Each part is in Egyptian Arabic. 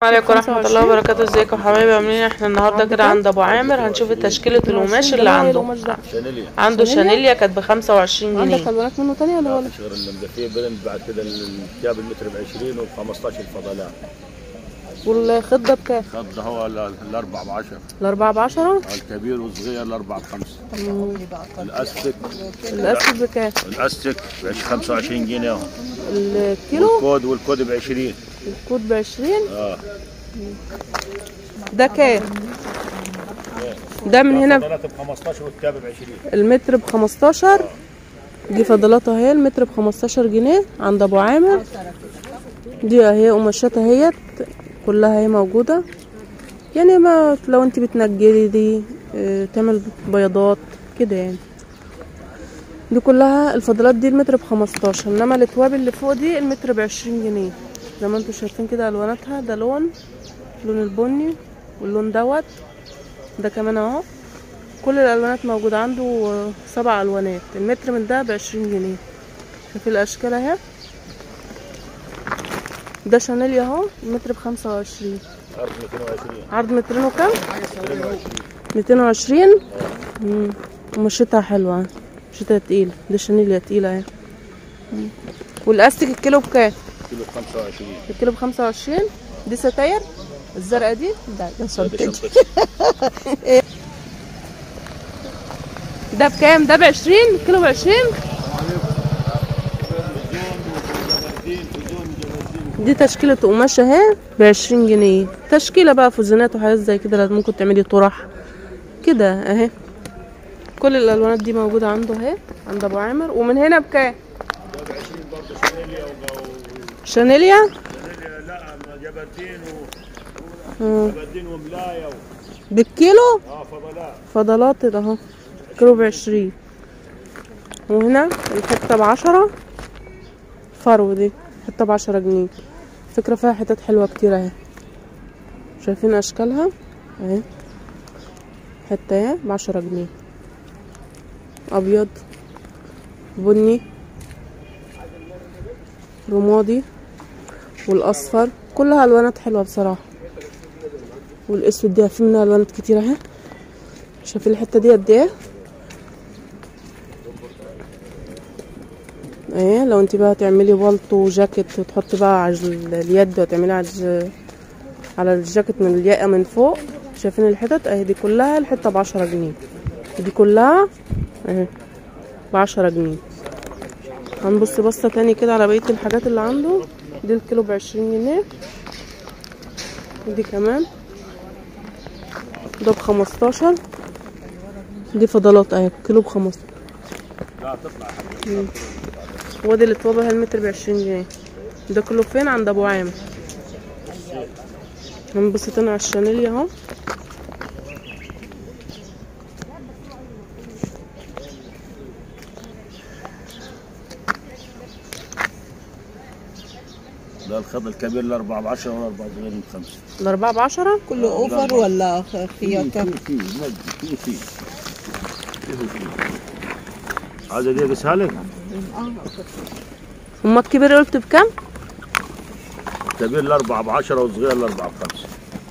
عليكم ورحمة الله وبركاته ازيكم يا حبايبي عاملين إيه؟ احنا النهارده كده عند ابو عامر هنشوف تشكيلة القماش اللي عنده شانيليا عنده شانيليا كانت بخمسة وعشرين عندك جنيه الوانات منه تانية ولا ولا شغل المدفيه بلند بعد كده الثياب المتر ب 20 وب 15 الفضلات والخضة بكام؟ خد هو ال- الاربع ب 10 الأربعة بعشرة الكبير والصغير الاربع بخمسة الاستك الأسود بكام؟ الاستك ب 25 جنيه الكيلو والكود والكود ب 20 الكود بعشرين اه ده كام؟ ده من هنا الفضلات ب 15 والثياب ب 20 المتر بخمستاشر دي فضلات اهي المتر بخمستاشر جنيه عند ابو عامر دي اهي قماشات اهيت كلها اهي موجودة يعني ما لو انت بتنجلي دي اه، تعمل بياضات كده يعني دي كلها الفضلات دي المتر بخمستاشر انما الاتواب اللي فوق دي المتر بعشرين جنيه زي ما انتوا شايفين كده الواناتها ده لون اللون البني واللون دوت ده كمان اهو كل الالوانات موجوده عنده آه، سبع الوانات المتر من ده بعشرين جنيه شوفي الاشكال اهي ده شانيل اهو المتر بخمسة وعشرين عرض 220 عرض مترين وكام 22 ميتين وعشرين ومشيتها حلوة مشيتها تقيلة دي شانيل تقيلة اهي مم. والاستك الكيلو بكام كيلو ب 25 الكيلو بخمسة وعشرين دي ستاير الزرقاء دي ده ده هذا شنطتي شنطتي ده بكام ده بعشرين الكيلو بعشرين دي تشكيلة قماش اهي بعشرين جنيه تشكيلة بقى فوزونات وحاجات زي كده لازم ممكن تعملي طرح كده اهي كل الالوانات دي موجودة عنده اهي عند ابو عامر ومن هنا بكام شانيليا لا جبردين مم. وجبردين وملايه بالكيلو اه فضلات فضلات ده اهو كيلو بعشرين وهنا الحتة بعشرة فرو دي حتة بعشرة جنيه فكرة فيها حتت حلوة كتير اهي شايفين اشكالها اهي حتة اهي بعشرة جنيه ابيض بني رمادي والاصفر كلها الوانات حلوة بصراحة والاسود دي في منها الوانات كتير اهي شايفين الحته دي قد ايه ايه لو انت بقى تعملي بالطو وجاكيت وتحطي بقى على ال- اليد وتعملي على الج- على الجاكيت من الياقه من فوق شايفين الحتت اهي دي كلها الحته بعشرة جنيه دي كلها اهي بعشرة جنيه هنبص بصة تاني كده على بقية الحاجات اللي عنده دي الكيلو بعشرين جنيه ودي كمان ده بخمستاشر دي فضلات اهي كيلو بخمستاشر لا تطلع وادي الاتوابة المتر بعشرين جنيه ده كله فين عند ابو عامر هنبص تاني على الشانيليا اهو ده الخط الكبير الاربعة ب 10 والاربعة صغيرين بخمسة الاربعة بعشرة كله اوفر ولا خيار كم في في في في هذا دي اقيسها لك هما الكبير قلت بكام الكبير الاربعة ب 10 والصغير الاربعة بخمسة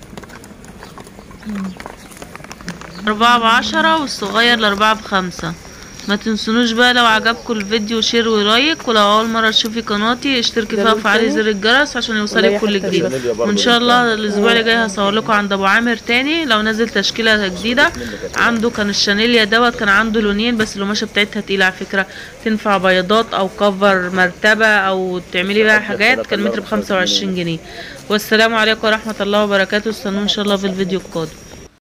أربعة بعشرة والصغير لأربعة بخمسة ما تنسونوش بقى لو عجبكم الفيديو شير ولايك ولو أول مرة تشوفي قناتي اشتركي فيها وفعلي زر الجرس عشان يوصلك كل جديد شانيليا برضه وان شاء الله الاسبوع اللي جاي هصور لكم عند ابو عامر تاني لو نزل تشكيله جديده عنده كان الشانيليا دوت كان عنده لونين بس القماشه بتاعتها تقيله على فكره تنفع بياضات او كفر مرتبه او تعملي بيها حاجات كان متر بخمسة وعشرين جنيه والسلام عليكم ورحمه الله وبركاته استنوا ان شاء الله في الفيديو القادم